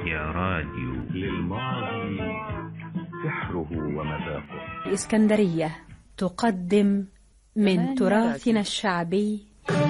يا راديو للماضي سحره ومذاقه الإسكندرية تقدم من تراثنا الشعبي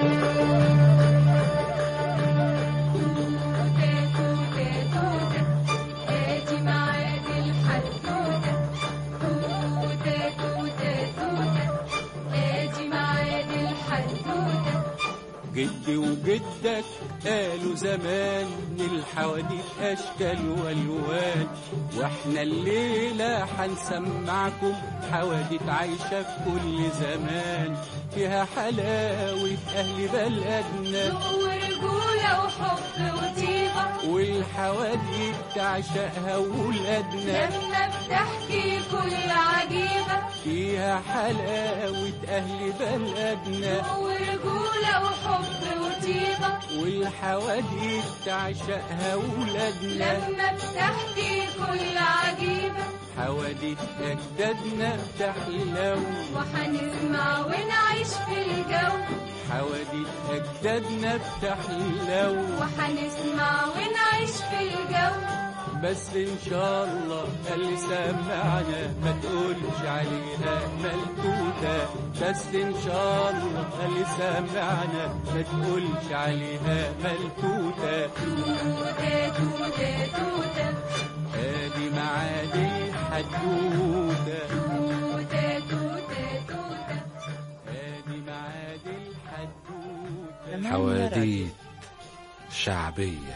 جدي وجدك قالوا زمان الحواديت اشكال والوان واحنا الليله هنسمعكم حواديت عايشه في كل زمان فيها حلاوه اهل بلدنا ذوق ورجولة وحب وطيبة والحواديت تعشقها ولادنا لما بتحكي كل عجيبة فيها حلاوه اهل بلدنا ذوق ورجولة وحب وطيبة والحواديت تعشقها ولادنا لما بتحكي كل عجيبة حواديت أجدادنا بتحلو وحنسمع ونعيش في الجو حواديت أجدادنا بتحلو وحنسمع ونعيش في الجو بس إن شاء الله اللي سمعنا ما تقولش عليها ملتوتة بس إن شاء الله اللي سمعنا ما تقولش عليها ملتوتة توتة توتة توتة ادي معادي الحدوتة توتة توتة توتة ادي معادي الحدوتة حواديت شعبية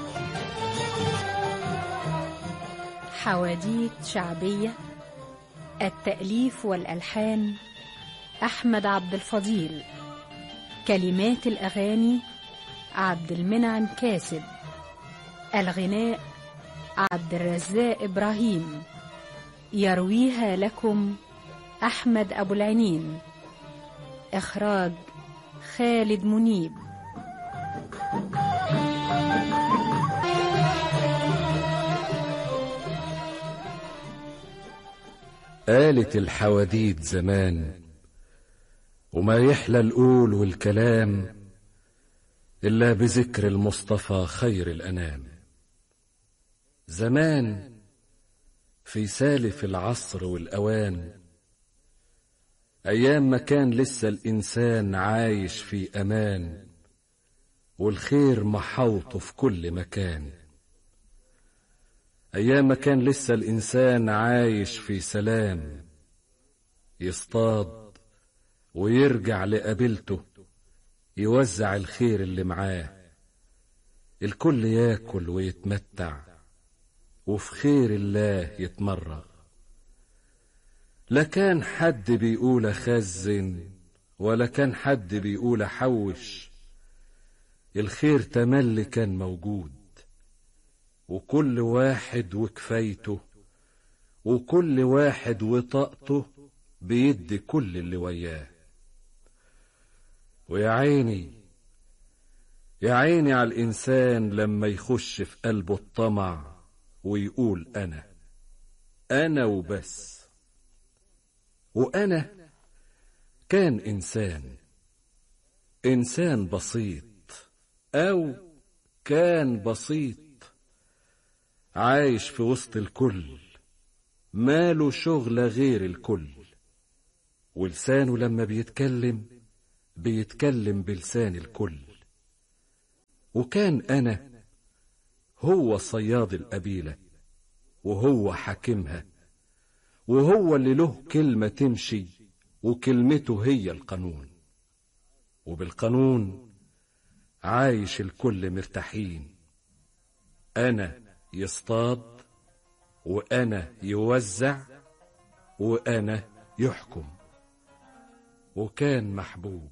حواديت شعبية التأليف والألحان أحمد عبد الفضيل كلمات الأغاني عبد المنعم كاسب الغناء عبد الرزاق إبراهيم يرويها لكم أحمد أبو العنين إخراج خالد منيب قالت الحواديت زمان وما يحلى القول والكلام إلا بذكر المصطفى خير الأنام زمان في سالف العصر والأوان أيام ما كان لسه الإنسان عايش في أمان والخير محوطه في كل مكان أيام ما كان لسه الإنسان عايش في سلام يصطاد ويرجع لقبيلته يوزع الخير اللي معاه الكل ياكل ويتمتع وفي خير الله يتمرغ لا كان حد بيقول أخزن ولا كان حد بيقول أحوش الخير تملي كان موجود وكل واحد وكفايته وكل واحد وطاقته بيدي كل اللي وياه ويا عيني يا عيني على الإنسان لما يخش في قلبه الطمع ويقول أنا أنا وبس وأنا كان إنسان إنسان بسيط أو كان بسيط عايش في وسط الكل ماله شغل غير الكل ولسانه لما بيتكلم بيتكلم بلسان الكل وكان أنا هو صياد القبيلة وهو حاكمها وهو اللي له كلمة تمشي وكلمته هي القانون وبالقانون عايش الكل مرتاحين أنا يصطاد وأنا يوزع وأنا يحكم وكان محبوب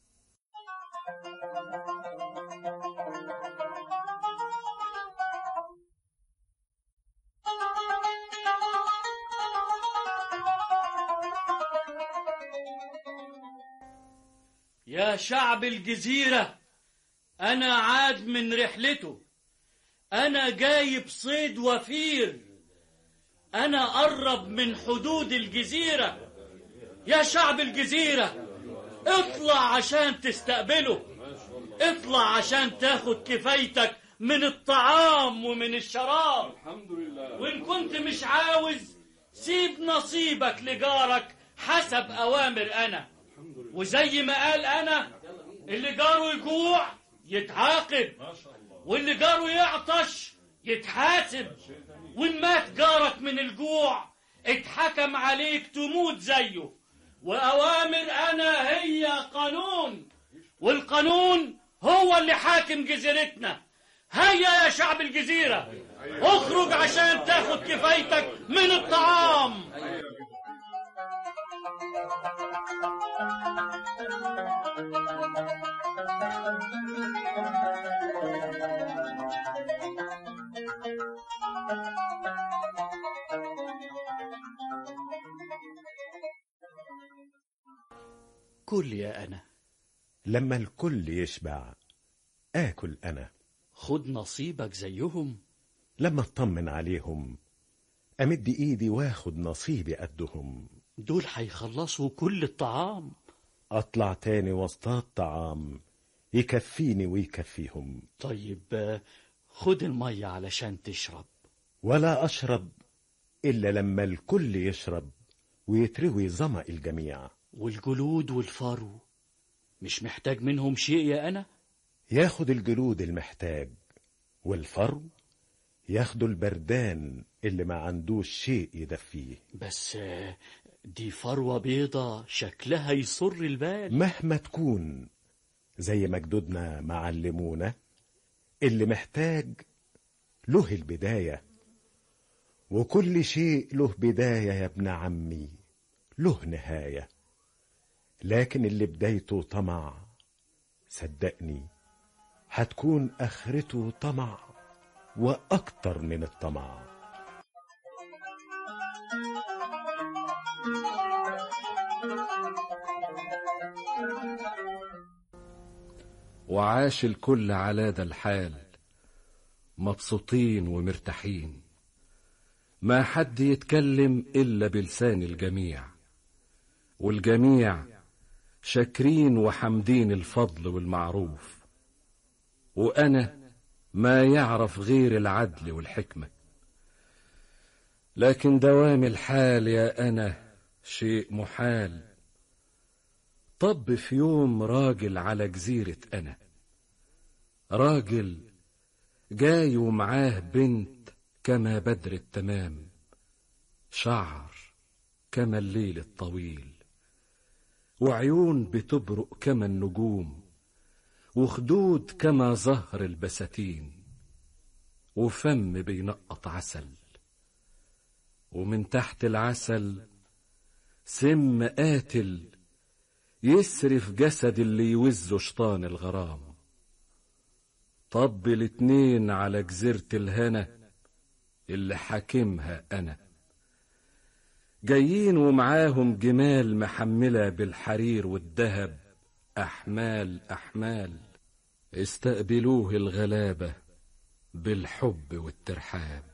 يا شعب الجزيرة أنا عاد من رحلته أنا جايب صيد وفير أنا قرب من حدود الجزيرة يا شعب الجزيرة اطلع عشان تستقبله اطلع عشان تاخد كفايتك من الطعام ومن الشراب الحمد لله وإن كنت مش عاوز سيب نصيبك لجارك حسب أوامر أنا وزي ما قال أنا اللي جاره يجوع يتعاقب واللي جاره يعطش يتحاسب وإن مات جارك من الجوع اتحكم عليك تموت زيه وأوامر أنا هي قانون والقانون هو اللي حاكم جزيرتنا هيا يا شعب الجزيرة اخرج عشان تاخد كفايتك من الطعام كل يا أنا لما الكل يشبع آكل أنا خد نصيبك زيهم لما اطمن عليهم أمد إيدي واخد نصيبي قدهم دول هيخلصوا كل الطعام أطلع تاني واصطاد طعام يكفيني ويكفيهم طيب آه، خد المية علشان تشرب ولا أشرب إلا لما الكل يشرب ويتروي ظمأ الجميع والجلود والفرو مش محتاج منهم شيء يا أنا ياخد الجلود المحتاج والفرو ياخدوا البردان اللي ما عندوش شيء يدفيه بس آه، دي فروة بيضة شكلها يسر البال مهما تكون زي ما جدودنا معلمونا اللي محتاج له البداية وكل شيء له بداية يا ابن عمي له نهاية لكن اللي بدايته طمع صدقني هتكون آخرته طمع وأكتر من الطمع وعاش الكل على ذا الحال مبسوطين ومرتاحين ما حد يتكلم إلا بلسان الجميع والجميع شاكرين وحمدين الفضل والمعروف وأنا ما يعرف غير العدل والحكمة لكن دوام الحال يا أنا شيء محال طب في يوم راجل على جزيرة أنا راجل جاي ومعاه بنت كما بدر التمام شعر كما الليل الطويل وعيون بتبرق كما النجوم وخدود كما زهر البساتين وفم بينقط عسل ومن تحت العسل سم قاتل يسرف جسد اللي يوزه شطان الغرام طب الاتنين على جزيرة الهنا اللي حاكمها أنا جايين ومعاهم جمال محملة بالحرير والذهب أحمال أحمال استقبلوه الغلابة بالحب والترحاب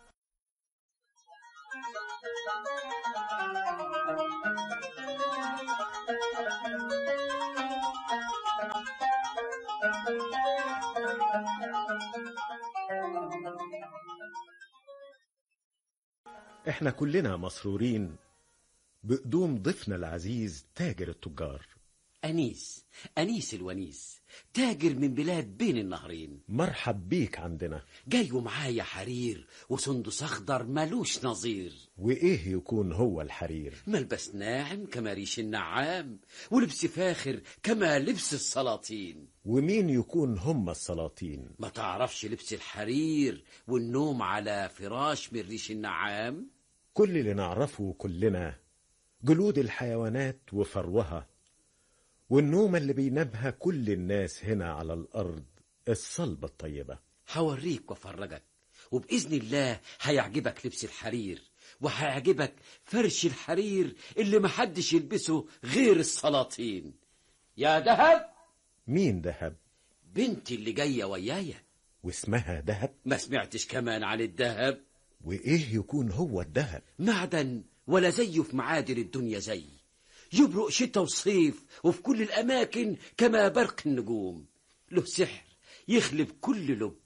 احنا كلنا مسرورين بقدوم ضيفنا العزيز تاجر التجار أنيس أنيس الونيس تاجر من بلاد بين النهرين مرحب بيك عندنا جاي ومعايا حرير وسندس أخضر ملوش نظير وإيه يكون هو الحرير ملبس ناعم كما ريش النعام ولبس فاخر كما لبس السلاطين ومين يكون هم السلاطين ما تعرفش لبس الحرير والنوم على فراش من ريش النعام كل اللي نعرفه كلنا جلود الحيوانات وفروها والنومة اللي بينامها كل الناس هنا على الأرض الصلبة الطيبة هوريك وافرجك وبإذن الله هيعجبك لبس الحرير وهيعجبك فرش الحرير اللي محدش يلبسه غير السلاطين يا دهب مين دهب بنتي اللي جاية ويايا واسمها دهب ما سمعتش كمان عن الدهب وإيه يكون هو الدهب معدن ولا زيه في معادن الدنيا زي يبرق شتاء وصيف وفي كل الأماكن كما برق النجوم له سحر يخلب كل لب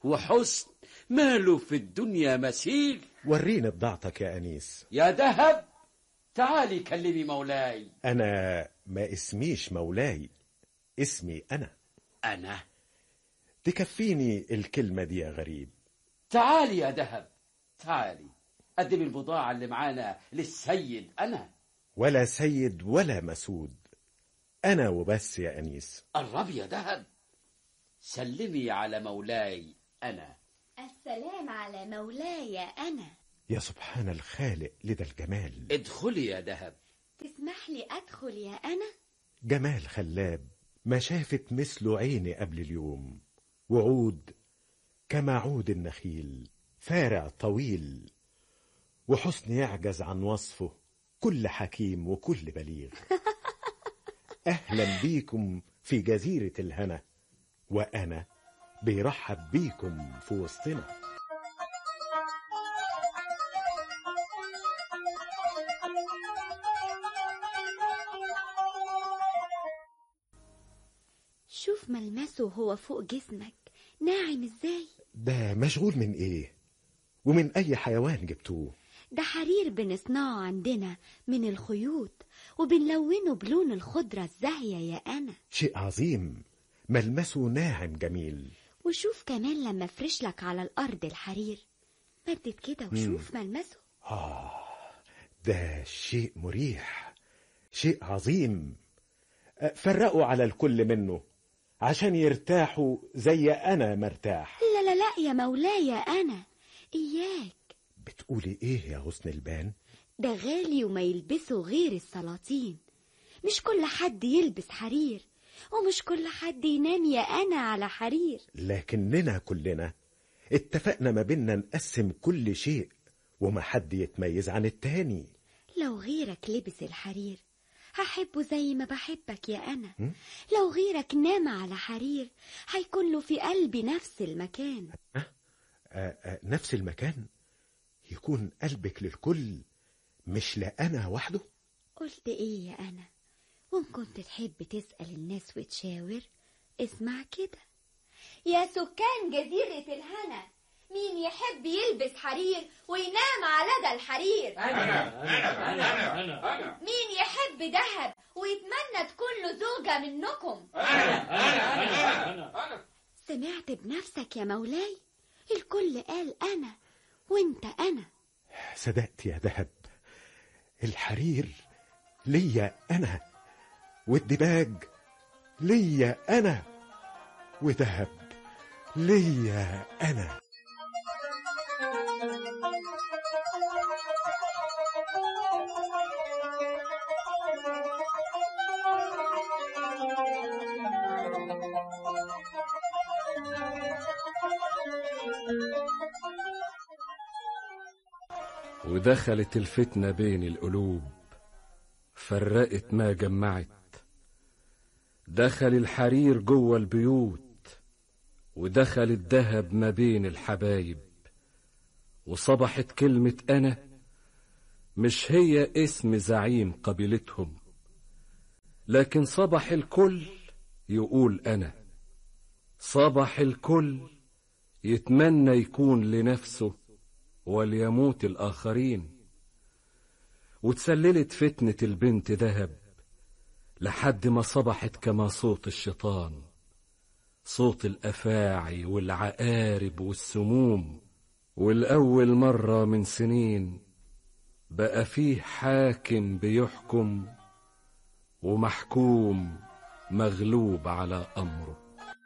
وحسن ماله في الدنيا مثيل وريني بضاعتك يا أنيس يا دهب تعالي كلمي مولاي أنا ما اسميش مولاي اسمي أنا أنا تكفيني الكلمة دي يا غريب تعالي يا دهب تعالي قدمي البضاعة اللي معانا للسيد أنا ولا سيد ولا مسود أنا وبس يا أنيس قربي يا دهب سلمي على مولاي أنا السلام على مولاي أنا يا سبحان الخالق لدى الجمال ادخلي يا دهب تسمح لي أدخل يا أنا جمال خلاب ما شافت مثله عيني قبل اليوم وعود كما عود النخيل فارع طويل وحسن يعجز عن وصفه كل حكيم وكل بليغ أهلا بيكم في جزيرة الهنا وأنا بيرحب بيكم في وسطنا شوف ملمسه هو فوق جسمك ناعم ازاي ده مشغول من إيه ومن أي حيوان جبتوه ده حرير بنصنعه عندنا من الخيوط وبنلونه بلون الخضرة الزاهية يا أنا شيء عظيم ملمسه ناعم جميل وشوف كمان لما فرش لك على الأرض الحرير مدد كده وشوف ملمسه آه ده شيء مريح شيء عظيم أه، فرقوا على الكل منه عشان يرتاحوا زي أنا مرتاح لا لا لا يا مولاي يا أنا إياك بتقولي إيه يا حسن البان ده غالي وما يلبسه غير السلاطين مش كل حد يلبس حرير ومش كل حد ينام يا أنا على حرير لكننا كلنا اتفقنا ما بينا نقسم كل شيء وما حد يتميز عن التاني لو غيرك لبس الحرير هحبه زي ما بحبك يا أنا لو غيرك نام على حرير هيكون له في قلبي نفس المكان أه أه نفس المكان يكون قلبك للكل مش لأنا وحده قلت إيه يا أنا وإن كنت تحب تسأل الناس وتشاور اسمع كده يا سكان جزيرة الهنا مين يحب يلبس حرير وينام على ده الحرير مين يحب دهب ويتمنى تكون له زوجة منكم سمعت بنفسك يا مولاي الكل قال أنا وانت أنا صدقت يا دهب الحرير ليا أنا والدباج ليا أنا ودهب ليا أنا ودخلت الفتنة بين القلوب فرقت ما جمعت دخل الحرير جوه البيوت ودخل الذهب ما بين الحبايب وصبحت كلمة أنا مش هي اسم زعيم قبيلتهم لكن صبح الكل يقول أنا صبح الكل يتمنى يكون لنفسه وليموت الآخرين وتسللت فتنة البنت ذهب لحد ما صبحت كما صوت الشيطان صوت الأفاعي والعقارب والسموم والأول مرة من سنين بقى فيه حاكم بيحكم ومحكوم مغلوب على أمره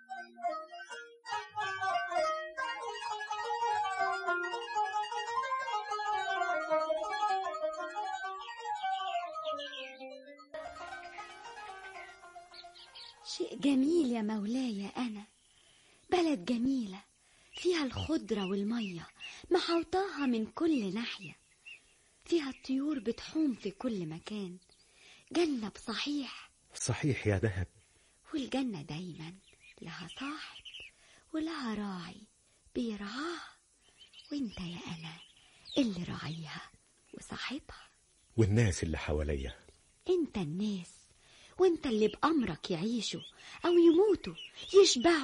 شيء جميل يا مولاي أنا بلد جميلة فيها الخضرة والمية محوطاها من كل ناحية فيها الطيور بتحوم في كل مكان جنة بصحيح صحيح يا دهب والجنة دايما لها صاحب ولها راعي بيرعاها وانت يا أنا اللي راعيها وصاحبها والناس اللي حواليا انت الناس وانت اللي بأمرك يعيشوا أو يموتوا يشبعوا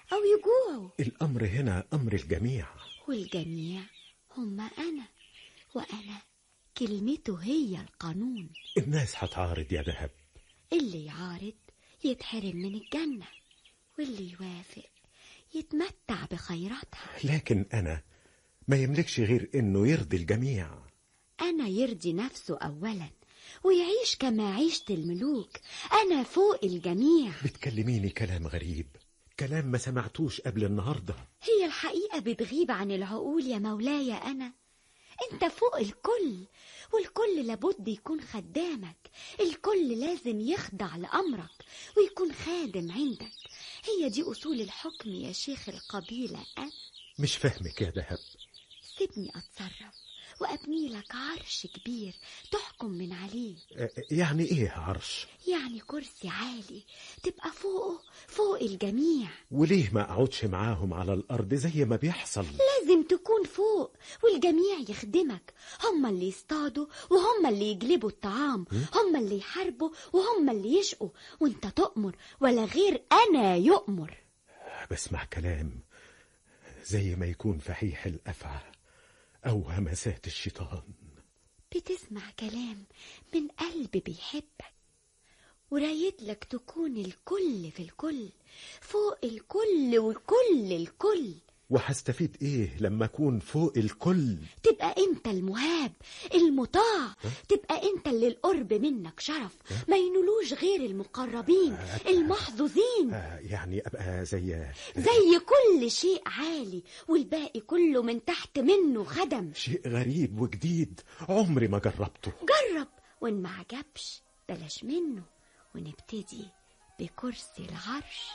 أو يجوعوا الأمر هنا أمر الجميع والجميع هم أنا وأنا كلمته هي القانون الناس هتعارض يا ذهب اللي يعارض يتحرم من الجنة واللي يوافق يتمتع بخيراتها لكن أنا ما يملكش غير إنه يرضي الجميع أنا يرضي نفسه أولا ويعيش كما عيشت الملوك أنا فوق الجميع بتكلميني كلام غريب كلام ما سمعتوش قبل النهاردة هي الحقيقة بتغيب عن العقول يا مولاي أنا أنت فوق الكل والكل لابد يكون خدامك الكل لازم يخضع لأمرك ويكون خادم عندك هي دي أصول الحكم يا شيخ القبيلة أنا مش فاهمك يا ذهب سيبني أتصرف وأبني لك عرش كبير تحكم من عليه أه، يعني إيه عرش يعني كرسي عالي تبقى فوقه فوق الجميع وليه ما أقعدش معاهم على الأرض زي ما بيحصل لازم تكون فوق والجميع يخدمك هم اللي يصطادوا وهم اللي يجلبوا الطعام هم اللي يحاربوا وهم اللي يشقوا وانت تؤمر ولا غير انا يؤمر بسمع كلام زي ما يكون فحيح الأفعى أو همسات الشيطان بتسمع كلام من قلب بيحبك ورايد لك تكون الكل في الكل فوق الكل والكل الكل وهستفيد إيه لما أكون فوق الكل تبقى انت المهاب المطاع تبقى انت اللي القرب منك شرف ما ينولوش غير المقربين المحظوظين آه، يعني أبقى زي زي كل شيء عالي والباقي كله من تحت منه خدم شيء غريب وجديد عمري ما جربته جرب وان ما عجبش بلاش منه ونبتدي بكرسي العرش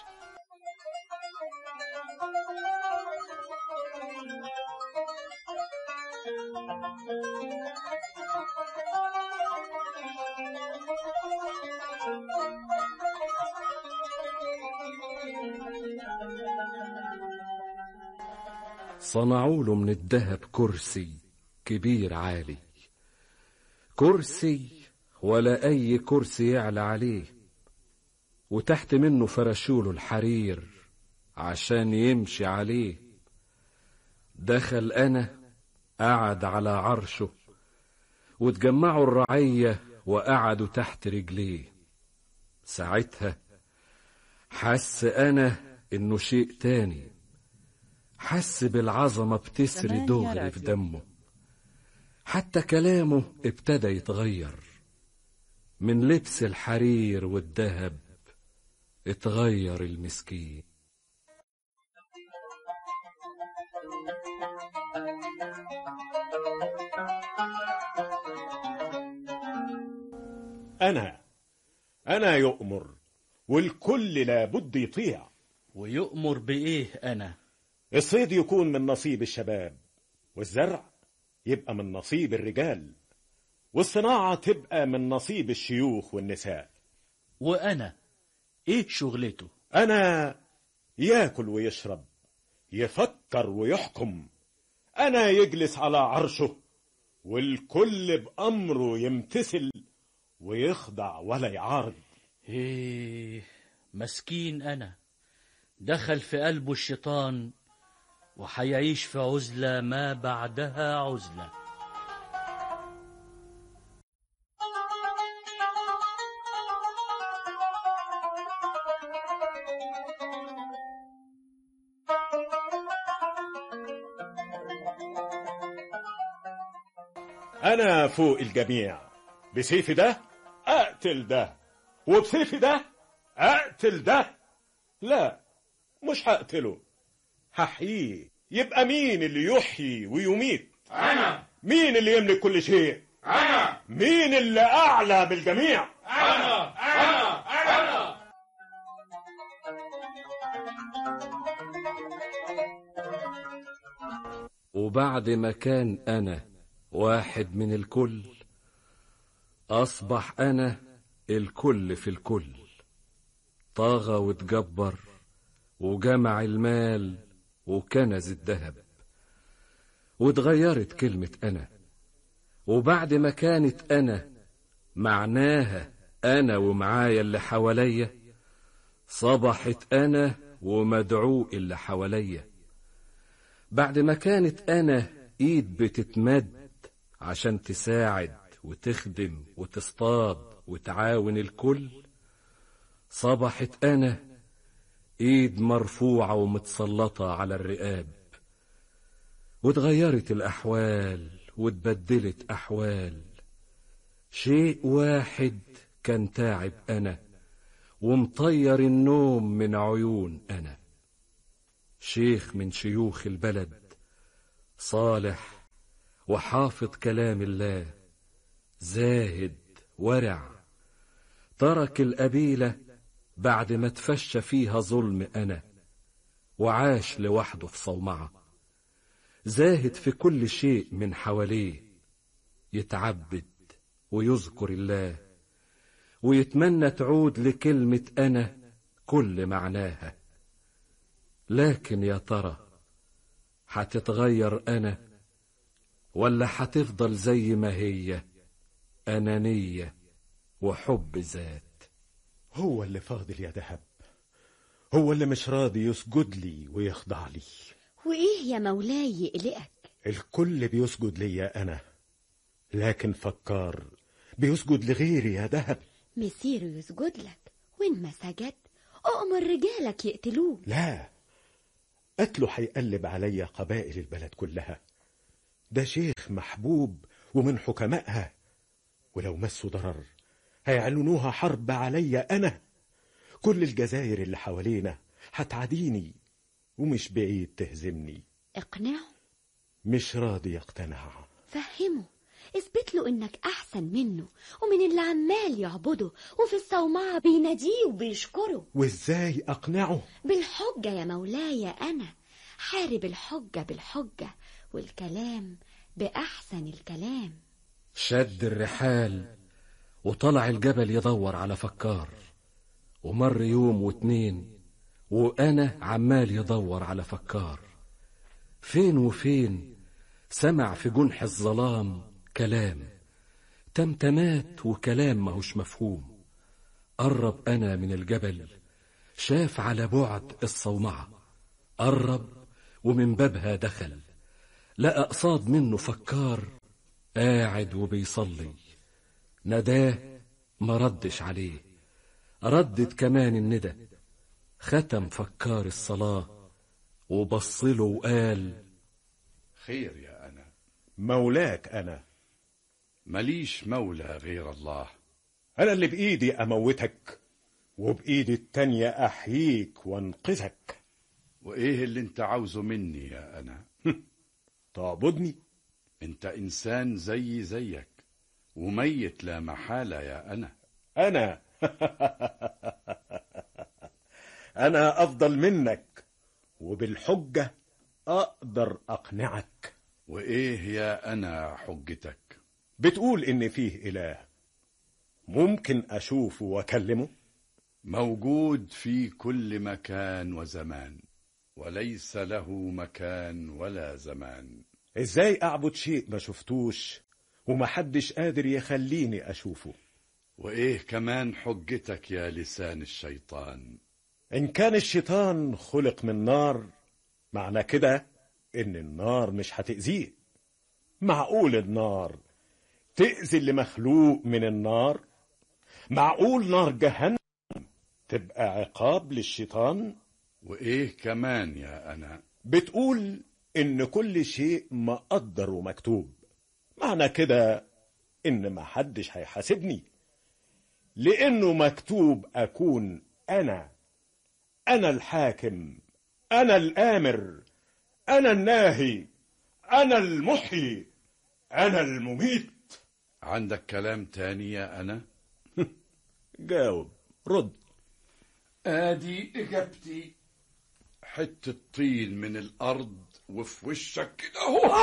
صنعوا له من الذهب كرسي كبير عالي كرسي ولا أي كرسي يعلى عليه وتحت منه فرشوله الحرير عشان يمشي عليه دخل أنا قعد على عرشه وتجمعوا الرعية وقعدوا تحت رجليه ساعتها حس أنا إنه شيء تاني حس بالعظمة بتسري دغري في دمه حتى كلامه ابتدى يتغير من لبس الحرير والذهب اتغير المسكين أنا أنا يؤمر والكل لابد يطيع ويؤمر بإيه أنا الصيد يكون من نصيب الشباب والزرع يبقى من نصيب الرجال والصناعة تبقى من نصيب الشيوخ والنساء وأنا إيه شغلته أنا ياكل ويشرب يفكر ويحكم أنا يجلس على عرشه والكل بأمره يمتثل ويخضع ولا يعارض إيه مسكين أنا دخل في قلبه الشيطان وحيعيش في عزلة ما بعدها عزلة أنا فوق الجميع بسيفي ده أقتل ده وبسيفي ده أقتل ده لا مش هقتله هحييه يبقى مين اللي يحيي ويميت أنا مين اللي يملك كل شيء أنا مين اللي أعلى بالجميع أنا أنا أنا وبعد ما كان أنا واحد من الكل أصبح أنا الكل في الكل طغى وتجبر وجمع المال وكنز الذهب واتغيرت كلمة أنا وبعد ما كانت أنا معناها أنا ومعايا اللي حواليا صبحت أنا ومدعوق اللي حواليا بعد ما كانت أنا إيد بتتمد عشان تساعد وتخدم وتصطاد وتعاون الكل صبحت أنا إيد مرفوعة ومتسلطة على الرقاب واتغيرت الأحوال واتبدلت أحوال شيء واحد كان تعب أنا ومطير النوم من عيون أنا شيخ من شيوخ البلد صالح وحافظ كلام الله زاهد ورع ترك القبيلة بعد ما تفشى فيها ظلم أنا وعاش لوحده في صومعة زاهد في كل شيء من حواليه يتعبد ويذكر الله ويتمنى تعود لكلمة أنا كل معناها لكن يا ترى هتتغير أنا ولا هتفضل زي ما هي أنانية وحب ذات هو اللي فاضل يا دهب هو اللي مش راضي يسجد لي ويخضع لي وإيه يا مولاي يقلقك الكل بيسجد ليا أنا لكن فكار بيسجد لغيري يا دهب مسيره يسجد لك وإن ما سجد أؤمر رجالك يقتلوه لا قتله هيقلب عليا قبائل البلد كلها ده شيخ محبوب ومن حكمائها ولو مسوا ضرر هيعلنوها حرب عليا أنا كل الجزاير اللي حوالينا هتعاديني ومش بعيد تهزمني اقنعه مش راضي يقتنع فهمه اثبت له انك احسن منه ومن اللي عمال يعبده وفي الصومعة بيناديه وبيشكره وازاي اقنعه بالحجة يا مولاي انا حارب الحجة بالحجة والكلام بأحسن الكلام شد الرحال وطلع الجبل يدور على فكار ومر يوم واتنين وأنا عمال يدور على فكار فين وفين سمع في جنح الظلام كلام تمتمات وكلام ماهوش مفهوم قرب أنا من الجبل شاف على بعد الصومعة قرب ومن بابها دخل لقى قصاد منه فكار قاعد وبيصلي نداه ما ردش عليه ردت كمان الندى ختم فكار الصلاة وبصله وقال خير يا أنا مولاك أنا ماليش مولى غير الله أنا اللي بإيدي أموتك وبإيدي التانية أحييك وانقذك وإيه اللي أنت عاوزه مني يا أنا تعبدني أنت إنسان زي زيك وميت لا محالة يا أنا أنا أنا أفضل منك وبالحجة أقدر أقنعك وإيه يا أنا حجتك بتقول إن فيه إله ممكن أشوفه وأكلمه موجود في كل مكان وزمان وليس له مكان ولا زمان إزاي أعبد شيء ما شفتوش ومحدش قادر يخليني أشوفه وإيه كمان حجتك يا لسان الشيطان إن كان الشيطان خلق من نار معنى كده إن النار مش هتأذيه معقول النار تأذي اللي مخلوق من النار معقول نار جهنم تبقى عقاب للشيطان وإيه كمان يا أنا بتقول إن كل شيء مقدر ومكتوب معنى كده إن محدش هيحاسبني لأنه مكتوب أكون أنا أنا الحاكم أنا الآمر أنا الناهي أنا المحيي أنا المميت عندك كلام تاني يا أنا جاوب رد آدي إجابتي حتة طين من الأرض وفي وشك كده أهو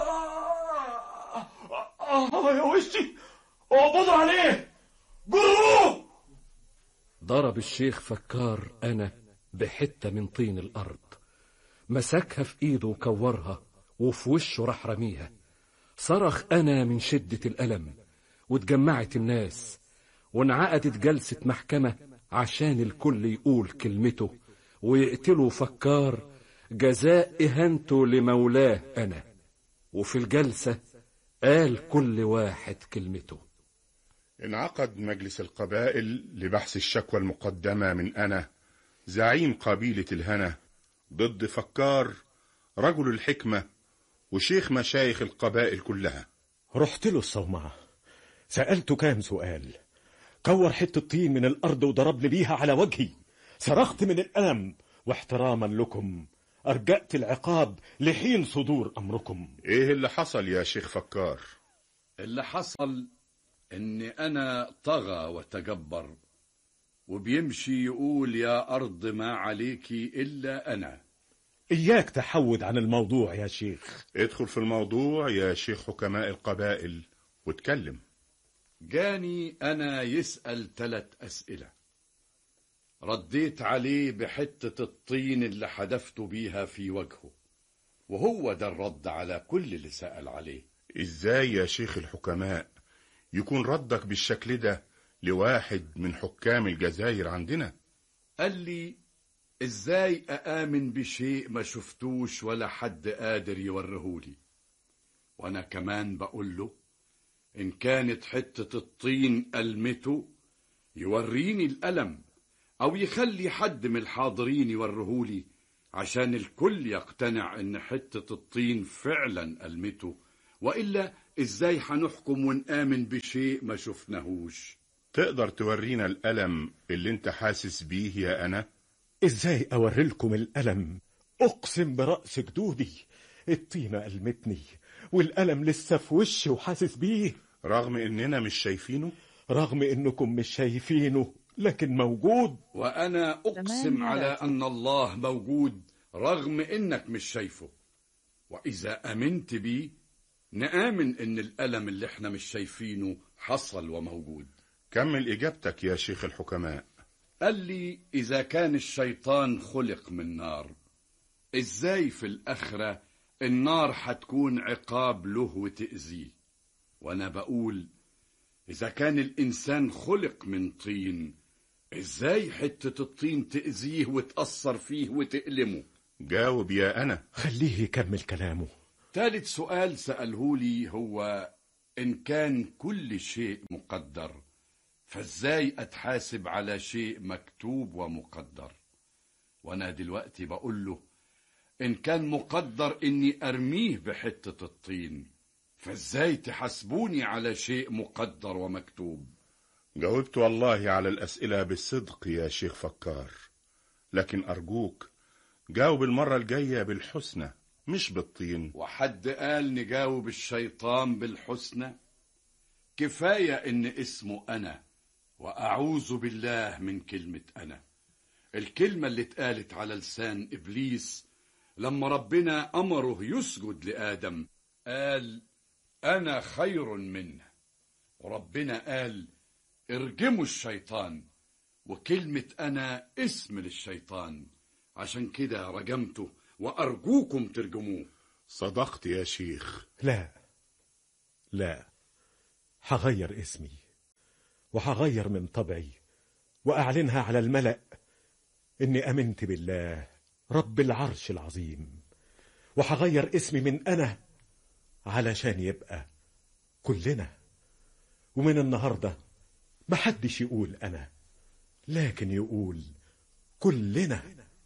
آه يا وشي اقبضوا عليه جروه ضرب الشيخ فكار أنا بحتة من طين الأرض مسكها في إيده وكورها وفي وشه راح رميها صرخ أنا من شدة الألم واتجمعت الناس وانعقدت جلسة محكمة عشان الكل يقول كلمته ويقتلوا فكار جزاء إهانته لمولاه أنا وفي الجلسة قال كل واحد كلمته انعقد مجلس القبائل لبحث الشكوى المقدمة من أنا زعيم قبيلة الهنا ضد فكار رجل الحكمة وشيخ مشايخ القبائل كلها رحت له الصومعة سألته كام سؤال كور حتة طين من الأرض وضربني بيها على وجهي صرخت من الألم واحتراما لكم أرجأت العقاب لحين صدور أمركم ايه اللي حصل يا شيخ فكار اللي حصل ان انا طغى وتجبر وبيمشي يقول يا ارض ما عليكي الا انا إياك تحود عن الموضوع يا شيخ ادخل في الموضوع يا شيخ حكماء القبائل واتكلم جاني انا يسأل تلت اسئلة رديت عليه بحتة الطين اللي حدفت بيها في وجهه وهو ده الرد على كل اللي سأل عليه ازاي يا شيخ الحكماء يكون ردك بالشكل ده لواحد من حكام الجزائر عندنا قال لي ازاي اآمن بشيء ما شفتوش ولا حد قادر يوريهولي وانا كمان بقول له ان كانت حتة الطين ألمته يوريني الألم او يخلي حد من الحاضرين يوريهولي عشان الكل يقتنع ان حتة الطين فعلا ألمته وإلا ازاي هنحكم ونآمن بشيء ما شفناهوش تقدر تورينا الألم اللي انت حاسس بيه يا أنا إزاي أوري لكم الألم أقسم برأس جدودي الطينة ألمتني والألم لسه في وشي وحاسس بيه رغم اننا مش شايفينه رغم إنكم مش شايفينه لكن موجود وأنا أقسم على أن الله موجود رغم إنك مش شايفه وإذا أمنت بيه نآمن إن الألم اللي إحنا مش شايفينه حصل وموجود كمل إجابتك يا شيخ الحكماء قال لي إذا كان الشيطان خلق من نار إزاي في الآخرة النار هتكون عقاب له وتأذيه وأنا بقول إذا كان الإنسان خلق من طين إزاي حتة الطين تأذيه وتأثر فيه وتألمه جاوب يا أنا خليه يكمل كلامه ثالث سؤال سألهولي هو إن كان كل شيء مقدر فإزاي أتحاسب على شيء مكتوب ومقدر وأنا دلوقتي بقول له إن كان مقدر إني أرميه بحتة الطين فإزاي تحاسبوني على شيء مقدر ومكتوب جاوبت والله على الأسئلة بالصدق يا شيخ فكار لكن أرجوك جاوب المرة الجاية بالحسنى مش بالطين وحد قال نجاوب الشيطان بالحسنى كفاية إن اسمه أنا وأعوذ بالله من كلمة أنا الكلمة اللي اتقالت على لسان إبليس لما ربنا أمره يسجد لآدم قال أنا خير منه وربنا قال ارجموا الشيطان وكلمة أنا اسم للشيطان عشان كده رجمته وأرجوكم ترجموه صدقت يا شيخ لا لا هغير اسمي وهغير من طبعي وأعلنها على الملأ إني أمنت بالله رب العرش العظيم وهغير اسمي من أنا علشان يبقى كلنا ومن النهاردة محدش يقول أنا لكن يقول كلنا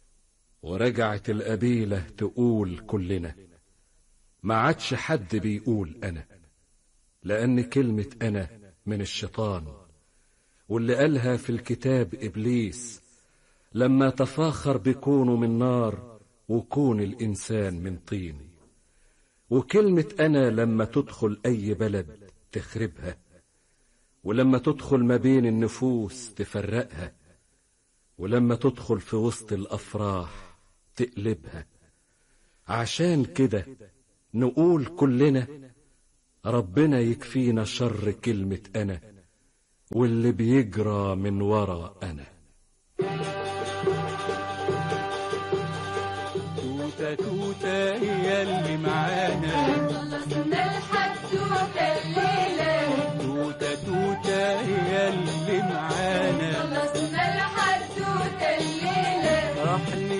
ورجعت القبيلة تقول كلنا ما عادش حد بيقول أنا لأن كلمة أنا من الشيطان واللي قالها في الكتاب إبليس لما تفاخر بكونه من نار وكون الإنسان من طين وكلمة أنا لما تدخل أي بلد تخربها ولما تدخل ما بين النفوس تفرقها ولما تدخل في وسط الأفراح تقلبها عشان كده نقول كلنا ربنا يكفينا شر كلمة أنا واللي بيجرى من ورا أنا توتة توتة هي اللي معانا خلصنا الحدوتة الليلة توتة توتة هي اللي معانا خلصنا الحدوتة الليلة راح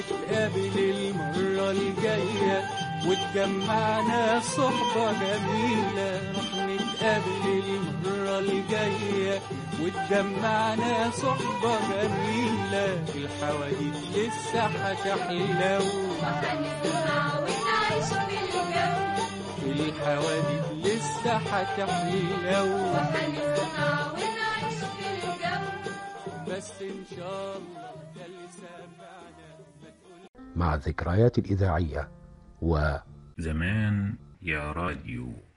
وتجمعنا صحبة جميلة رح نتقابل المرة الجاية وتجمعنا صحبة جميلة الحواديت لسه هتحلو وهنسمع ونعيش في الجو الحواديت لسه هتحلو وهنسمع ونعيش في الجو بس إن شاء الله ده اللي سمعنا ما تقول مع الذكريات الإذاعية و زمان يا راديو